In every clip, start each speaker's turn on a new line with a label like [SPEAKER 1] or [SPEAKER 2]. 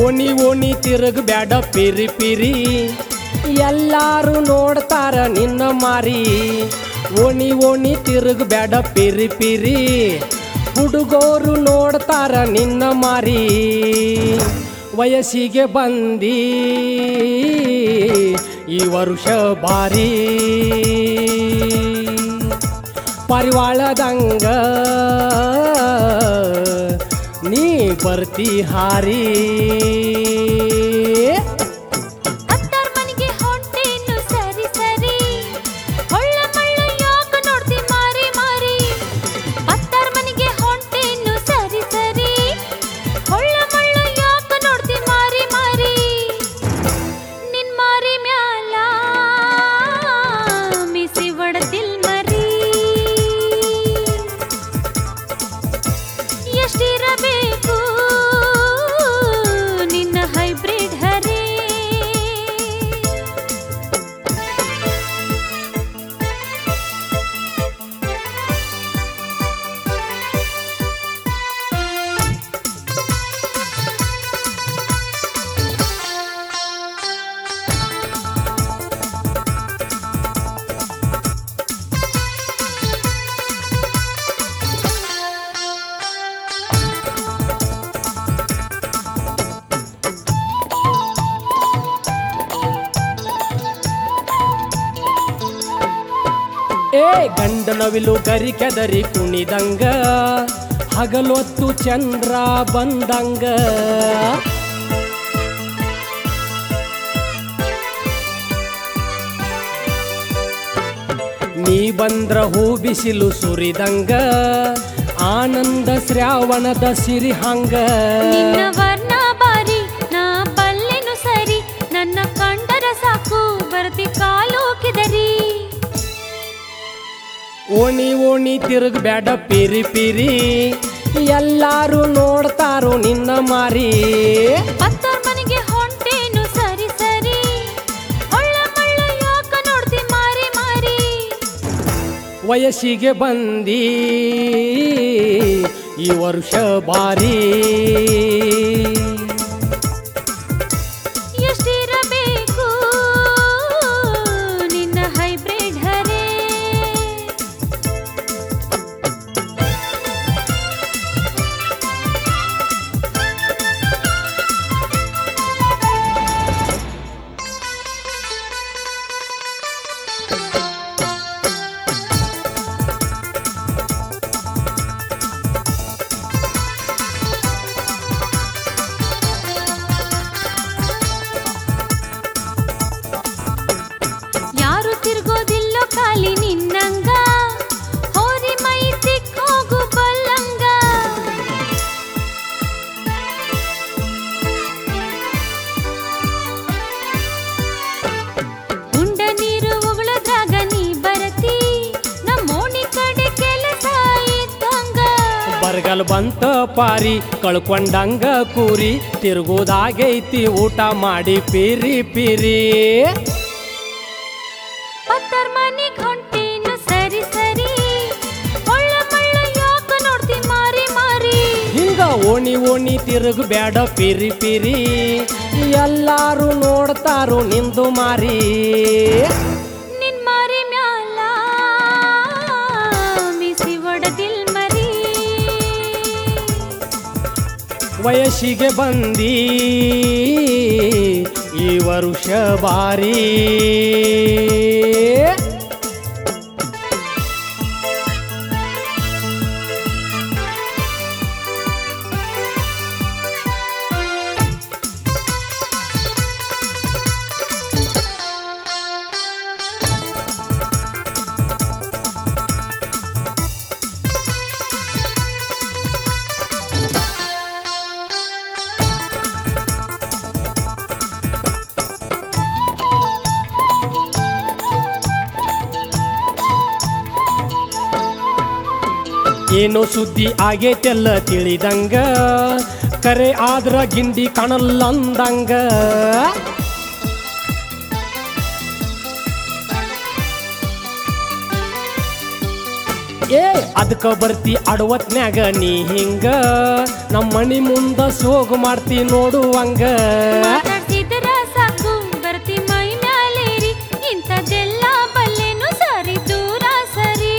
[SPEAKER 1] ಓಣಿ ಓಣಿ ತಿರುಗ್ ಬ್ಯಾಡ ಪಿರಿ ಪಿರಿ ಎಲ್ಲಾರು ನೋಡ್ತಾರ ನಿನ್ನ ಮಾರಿ ಓಣಿ ಓಣಿ ತಿರುಗ್ ಬ್ಯಾಡ ಪಿರಿ ಪಿರಿ ಹುಡುಗೋರು ನೋಡ್ತಾರ ನಿನ್ನ ಮಾರಿ ವಯಸ್ಸಿಗೆ ಬಂದಿ ಈ ವರುಷ ಬಾರಿ ಪರಿವಾಳದಂಗ ನೀ ಬರ್ತಿ ಹಾರಿ
[SPEAKER 2] ಅತ್ತಾರ್ ಮನೆಗೆ ಹೊಂಟೇನು ಸರಿ ಸರಿ ಹೊಳ್ಳ ಮಳ್ಳ ಯಾಕ ನೋಡ್ತಿ ಮಾರಿ ಮಾರಿ ಅತ್ತಾರ್ ಮನೆಗೆ ಹೊಂಟೇನು ಸರಿ ಸರಿ ಹೊಳ್ಳ ಮಳ್ಳ ಯಾಕ ನೋಡ್ತಿ ಮಾರಿ ಮಾರಿ ನಿನ್ ಮಾರಿ ಮ್ಯಾಲ ಮಿಸಿ ಒಡದಿಲ್ ಮರಿ ಎಷ್ಟಿರಬೇಕು ನಿನ್ನ ಹೈಬ್ರಿಡ್ ಹರೇ
[SPEAKER 1] ಏ ಗಂಡನವಿಲು ಗರಿ ಕೆದರಿ ಕುಣಿದಂಗ ಹಗಲೊತ್ತು ಚಂದ್ರ ಬಂದಂಗ ನೀ ಬಂದ್ರ ಹೂ ಬಿಸಿಲು ಸುರಿದಂಗ ಆನಂದ ಶ್ರಾವಣದ ಸಿರಿ ಹಂಗ
[SPEAKER 2] ನಿನ್ನ ವರ್ಣ ಬಾರಿ ನಾ ಬಲ್ಲೆನು ಸರಿ ನನ್ನ ಕಂಡರ ಸಾಕು ಬರ್ತಿ ಕಾಲು ಕಿದರಿ
[SPEAKER 1] ಓಣಿ ಓಣಿ ತಿರುಗ್ ಬ್ಯಾಡ ಪಿರಿ ಪಿರಿ ಎಲ್ಲಾರು ನೋಡ್ತಾರೋ ನಿನ್ನ ಮಾರಿ
[SPEAKER 2] ಅತ್ತಾರ್ ಮನೆಗೆ ಹೊಂಟೇನು ಸರಿ ಸರಿ ಒಳ್ಳ ಮಳ್ಳ ಯಾಕ ನೋಡ್ತಿ ಮಾರಿ ಮಾರಿ
[SPEAKER 1] ವಯಸ್ಸಿಗೆ ಬಂದಿ ಈ ವರ್ಷ ಬಾರಿ
[SPEAKER 2] ಎಷ್ಟಿರಬೇಕು ನಿನ್ನ ಹೈಬ್ರಿಡ್ ಹರೇ ಯಾರು ತಿರ್ಗೋದಿಲ್ಲೋ ಖಾಲಿ ನಿನ್ನಂಗ ಹೋರಿ ಮೈ ಸಿಕ್ಕೋಗು ಬಲ್ಲಂಗ ಉಂಡ ನೀರು ಉಗುಳದಾಗ ನೀ ಬರತಿ ನಮ್ಮೋಣಿ ಕಡೆ ಕೆಲಸ ಇದ್ದಂಗ
[SPEAKER 1] ಬರಗಲ್ ಬಂತ ಪಾರಿ ಕಳ್ಕೊಂಡಂಗ ಕೂರಿ ತಿರುಗೋದಾಗೈತಿ ಊಟ ಮಾಡಿ ಪಿರಿ ಪಿರಿ
[SPEAKER 2] ಪತ್ತರ್ ಮನಿಗ್ ಹೊಂಟೇನು ಸರಿ ಸರಿ ಒಳ್ಳ ಮಳ್ಳ ಯಾಕ ನೋಡ್ತಿ ಮಾರಿ ಮಾರಿ
[SPEAKER 1] ಹಿಂಗ ಓಣಿ ಓಣಿ ತಿರುಗ್ ಬ್ಯಾಡ ಪಿರಿ ಪಿರಿ ಎಲ್ಲಾರು ನೋಡ್ತಾರೋ ನಿಂದು ಮಾರಿ
[SPEAKER 2] ನಿನ್ ಮಾರಿ ಮ್ಯಾಲ ಮಿಸಿ ಒಡದಿಲ್ ಮರಿ
[SPEAKER 1] ವಯಸ್ಸಿಗೆ ಬಂದಿ ಈ ವರುಷ ಬಾರಿ ಏನೋ ಸುದ್ದಿ ಆಗೈತೆಲ್ಲ ತಿಳಿದಂಗ ಕರೆ ಆದ್ರ ಗಿಂಡಿ ಕಾಣಲ್ಲಂದಂಗ ಏ ಅದಕ್ಕ ಬರ್ತಿ ಅಡವತ್ನ್ಯಾಗ ನೀ ಹಿಂಗ ನಮ್ಮ ಮನಿ ಮುಂದ ಸೋಗು ಮಾಡ್ತಿ ನೋಡುವಂಗ
[SPEAKER 2] ಮಾತಾಡ್ತಿದ್ರ ಸಾಕು ಬರ್ತಿ ಮೈ ಮ್ಯಾಲೇರಿ ಇಂಥದ್ದೆಲ್ಲ ಬಲ್ಲೆನು ಸರಿ ದೂರ ಸರಿ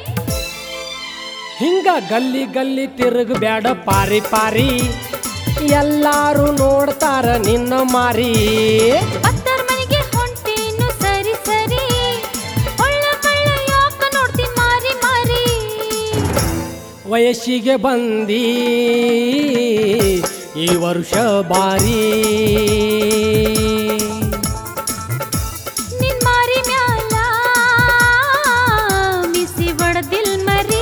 [SPEAKER 1] ಹಿಂಗ ಗಲ್ಲಿ ಗಲ್ಲಿ ತಿರುಗ ಬ್ಯಾಡ ಪಾರಿ ಪಾರಿ ಎಲ್ಲಾರು ನೋಡ್ತಾರ ನಿನ್ನ ಮಾರಿ
[SPEAKER 2] ಅತ್ತರ್ ಮನೆಗೆ ಹೊಂಟೇನು ಸರಿ ಸರಿ ಒಳ್ಳ ಕಳ್ಳ ಯಾಕ ನೋಡ್ತಿ ಮಾರಿ ಮಾರಿ
[SPEAKER 1] ವಯಸ್ಸಿಗೆ ಬಂದಿ ಈ ವರ್ಷ ಬಾರಿ
[SPEAKER 2] ನಿನ್ ಮಾರಿ ಮ್ಯಾಲ ಬಿಸಿ ಬಡದಿಲ್ ಮರಿ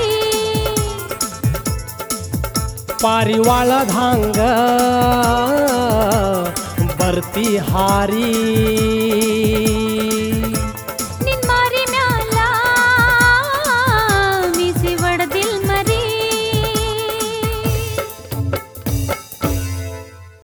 [SPEAKER 1] ಪಾರಿವಾಳದ ಹಂಗ ಬರ್ತಿ ಹಾರಿ